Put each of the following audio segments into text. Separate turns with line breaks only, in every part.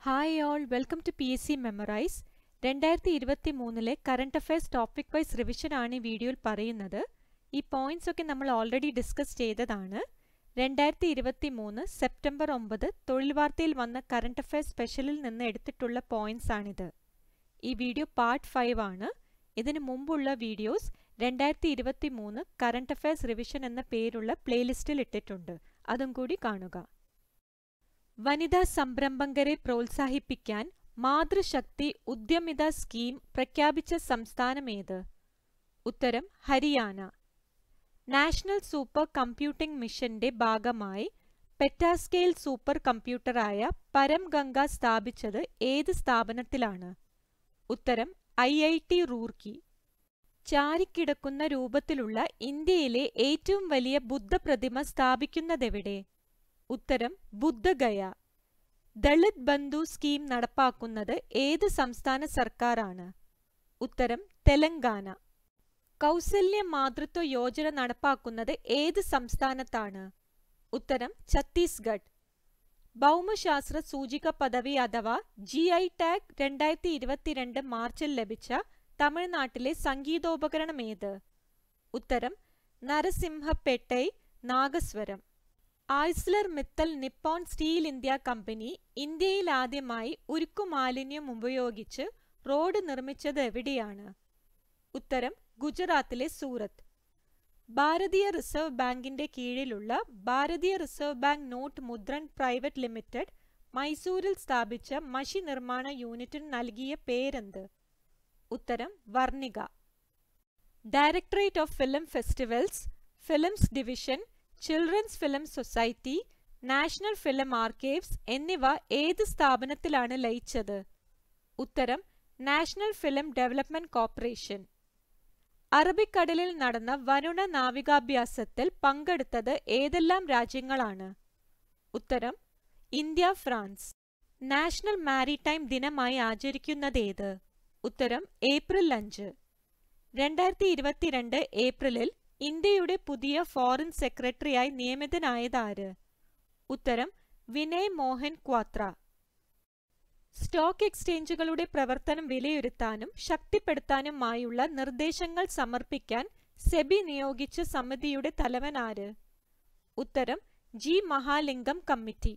hi all welcome to P S C memorise രണ്ടായിരത്തി ഇരുപത്തി മൂന്നിലെ current affairs topic wise revision ആണ് ഈ വീഡിയോയിൽ പറയുന്നത് ഈ പോയിന്റ്സ് ഒക്കെ നമ്മൾ ഓൾറെഡി ഡിസ്കസ് ചെയ്തതാണ് രണ്ടായിരത്തി ഇരുപത്തി മൂന്ന് സെപ്റ്റംബർ ഒമ്പത് തൊഴിൽ വാർത്തയിൽ വന്ന കറണ്ട് അഫയേഴ്സ് സ്പെഷ്യലിൽ നിന്ന് എടുത്തിട്ടുള്ള പോയിന്റ്സ് ആണിത് ഈ വീഡിയോ പാർട്ട് ഫൈവ് ആണ് ഇതിനു മുമ്പുള്ള വീഡിയോസ് രണ്ടായിരത്തി ഇരുപത്തി മൂന്ന് കറണ്ട് അഫയേഴ്സ് റിവിഷൻ എന്ന പേരുള്ള പ്ലേലിസ്റ്റിൽ ഇട്ടിട്ടുണ്ട് അതും കൂടി കാണുക വനിതാ സംരംഭകരെ പ്രോത്സാഹിപ്പിക്കാൻ മാതൃശക്തി ഉദ്യമിത സ്കീം പ്രഖ്യാപിച്ച സംസ്ഥാനമേത് ഉത്തരം ഹരിയാന നാഷണൽ സൂപ്പർ കമ്പ്യൂട്ടിംഗ് മിഷന്റെ ഭാഗമായി പെറ്റാസ്കെയിൽ സൂപ്പർ കമ്പ്യൂട്ടറായ പരംഗംഗ സ്ഥാപിച്ചത് ഏത് സ്ഥാപനത്തിലാണ് ഉത്തരം ഐ ഐ ടി റൂർക്കി ചാരിക്കിടക്കുന്ന രൂപത്തിലുള്ള ഇന്ത്യയിലെ ഏറ്റവും വലിയ ബുദ്ധപ്രതിമ സ്ഥാപിക്കുന്നതെവിടെ ഉത്തരം ബുദ്ധഗയ ദളിത് ബന്ധു സ്കീം നടപ്പാക്കുന്നത് ഏത് സംസ്ഥാന സർക്കാരാണ് ഉത്തരം തെലങ്കാന കൗസല്യ മാതൃത്വ യോജന നടപ്പാക്കുന്നത് ഏത് സംസ്ഥാനത്താണ് ഉത്തരം ഛത്തീസ്ഗഡ് ഭൗമശാസ്ത്ര സൂചിക പദവി അഥവാ ജി ഐ ടാഗ് രണ്ടായിരത്തി ഇരുപത്തിരണ്ട് മാർച്ചിൽ ലഭിച്ച തമിഴ്നാട്ടിലെ സംഗീതോപകരണം ഏത് ഉത്തരം Narasimhapettai nagaswaram Arcelor Mittal Nippon steel India company ഇന്ത്യയിൽ ആദ്യമായി ഉരുക്കുമാലിന്യം ഉപയോഗിച്ച് റോഡ് നിർമ്മിച്ചത് എവിടെയാണ് ഉത്തരം ഗുജറാത്തിലെ സൂറത്ത് ഭാരതീയ റിസർവ് ബാങ്കിന്റെ കീഴിലുള്ള Bharatiya reserve bank note Mudran private limited മൈസൂരിൽ സ്ഥാപിച്ച മഷി നിർമ്മാണ യൂണിറ്റിന് നൽകിയ പേരെന്ത് ഉത്തരം Varnika directorate of film festivals films division children's film society national film archives എന്നിവ ഏത് സ്ഥാപനത്തിലാണ് ലയിച്ചത് ഉത്തരം നാഷണൽ ഫിലിം ഡെവലപ്മെന്റ് കോർപ്പറേഷൻ അറബിക്കടലിൽ നടന്ന വരുണ നാവികാഭ്യാസത്തിൽ പങ്കെടുത്തത് ഏതെല്ലാം രാജ്യങ്ങളാണ് ഉത്തരം ഇന്ത്യ ഫ്രാൻസ് നാഷണൽ മാരിടൈം ദിനമായി ആചരിക്കുന്നതേത് ഉത്തരം ഏപ്രിൽ അഞ്ച് രണ്ടായിരത്തി ഇരുപത്തിരണ്ട് ഏപ്രിലിൽ ഇന്ത്യയുടെ പുതിയ ഫോറിൻ സെക്രട്ടറിയായി നിയമിതനായതാര് ഉത്തരം വിനയ് മോഹൻ ക്വാത്ര സ്റ്റോക്ക് എക്സ്ചേഞ്ചുകളുടെ പ്രവർത്തനം വിലയിരുത്താനും ശക്തിപ്പെടുത്താനുമായുള്ള നിർദ്ദേശങ്ങൾ സമർപ്പിക്കാൻ സെബി നിയോഗിച്ച സമിതിയുടെ തലവനാര് ഉത്തരം ജി മഹാലിംഗം കമ്മിറ്റി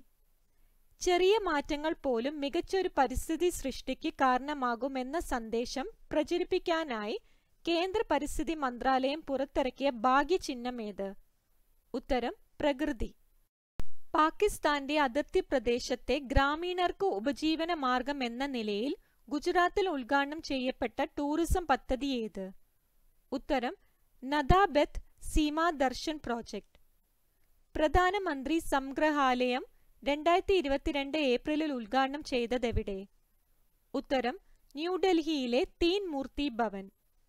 ചെറിയ മാറ്റങ്ങൾ പോലും മികച്ചൊരു പരിസ്ഥിതി സൃഷ്ടിക്ക് കാരണമാകുമെന്ന സന്ദേശം പ്രചരിപ്പിക്കാനായി കേന്ദ്ര പരിസ്ഥിതി മന്ത്രാലയം പുറത്തിറക്കിയ ഭാഗ്യചിഹ്നമേത് ഉത്തരം പ്രകൃതി പാകിസ്ഥാന്റെ അതിർത്തി പ്രദേശത്തെ ഗ്രാമീണർക്ക് ഉപജീവന മാർഗം എന്ന നിലയിൽ ഗുജറാത്തിൽ ഉദ്ഘാടനം ചെയ്യപ്പെട്ട ടൂറിസം പദ്ധതി ഏത് ഉത്തരം നദാബെത്ത് സീമാ ദർശൻ പ്രോജക്ട് പ്രധാനമന്ത്രി സംഗ്രഹാലയം രണ്ടായിരത്തി ഇരുപത്തിരണ്ട് ഏപ്രിലിൽ ഉദ്ഘാടനം ചെയ്തതെവിടെ ഉത്തരം ന്യൂഡൽഹിയിലെ തീൻ മൂർത്തി ഭവൻ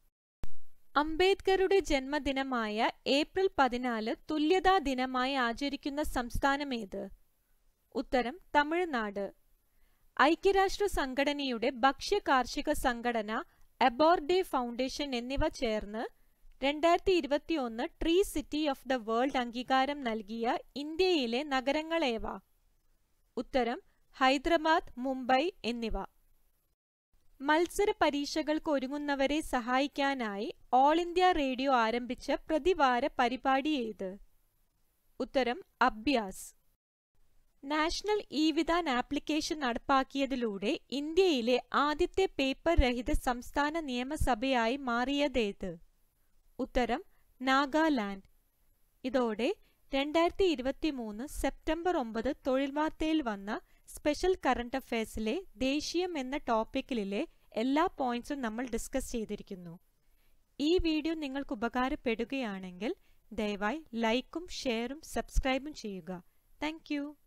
അംബേദ്കറുടെ ജന്മദിനമായ ഏപ്രിൽ പതിനാല് തുല്യതാ ദിനമായി ആചരിക്കുന്ന സംസ്ഥാനമേത് ഉത്തരം തമിഴ്നാട് ഐക്യരാഷ്ട്ര സംഘടനയുടെ ഭക്ഷ്യ കാർഷിക സംഘടന അബോർഡേ ഫൗണ്ടേഷൻ എന്നിവ ചേർന്ന് രണ്ടായിരത്തി ഇരുപത്തിയൊന്ന് tree city of the world അംഗീകാരം നൽകിയ ഇന്ത്യയിലെ നഗരങ്ങളേവ ഉത്തരം ഹൈദരാബാദ് മുംബൈ എന്നിവ മത്സര പരീക്ഷകൾക്ക് ഒരുങ്ങുന്നവരെ സഹായിക്കാനായി ഓൾ ഇന്ത്യ റേഡിയോ ആരംഭിച്ച പ്രതിവാര പരിപാടി ഏത് ഉത്തരം Abhyas national e Vidhan application നടപ്പാക്കിയതിലൂടെ ഇന്ത്യയിലെ ആദ്യത്തെ പേപ്പർ രഹിത സംസ്ഥാന നിയമസഭയായി മാറിയതേത് ഉത്തരം നാഗാലാൻഡ് ഇതോടെ രണ്ടായിരത്തി ഇരുപത്തി മൂന്ന് സെപ്റ്റംബർ ഒമ്പത് തൊഴിൽ വാർത്തയിൽ വന്ന സ്പെഷ്യൽ കറണ്ട് അഫയേഴ്സിലെ ദേശീയം എന്ന ടോപ്പിക്കിലെ എല്ലാ പോയിന്റ്സും നമ്മൾ ഡിസ്കസ് ചെയ്തിരിക്കുന്നു ഈ വീഡിയോ നിങ്ങൾക്ക് ഉപകാരപ്പെടുകയാണെങ്കിൽ ദയവായി ലൈക്കും ഷെയറും സബ്സ്ക്രൈബും ചെയ്യുക താങ്ക്